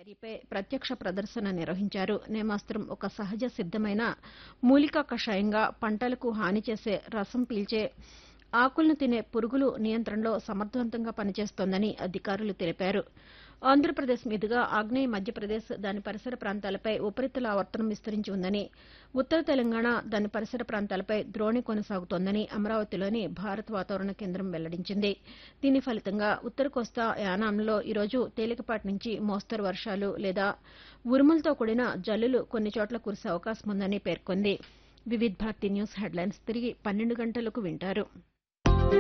తయారీపై ప్రత్యక్ష ప్రదర్శన నిర్వహించారు నేమాస్త్రం ఒక సహజ సిద్దమైన మూలికా కషాయంగా పంటలకు హాని చేసే రసం పీల్చే ఆకులను తినే పురుగులు నియంత్రణలో సమర్థవంతంగా పనిచేస్తోందని అధికారులు తెలిపారు ఆంధ్రప్రదేశ్ మీదుగా ఆగ్నేయ మధ్యప్రదేశ్ దాని పరిసర ప్రాంతాలపై ఉపరితల ఆవర్తనం విస్తరించి ఉందని ఉత్తర తెలంగాణ దాని పరిసర ప్రాంతాలపై ద్రోణి కొనసాగుతోందని అమరావతిలోని భారత వాతావరణ కేంద్రం వెల్లడించింది దీని ఫలితంగా ఉత్తర కోస్తా యానాంలో ఈరోజు తేలికపాటి నుంచి మోస్తరు వర్షాలు లేదా ఉరుములతో కూడిన జల్లులు కొన్ని చోట్ల కురిసే అవకాశం ఉందని పేర్కొంది వివిధ్ భారతి న్యూస్ హెడ్లైన్స్ తిరిగి పన్నెండు గంటలకు వింటారు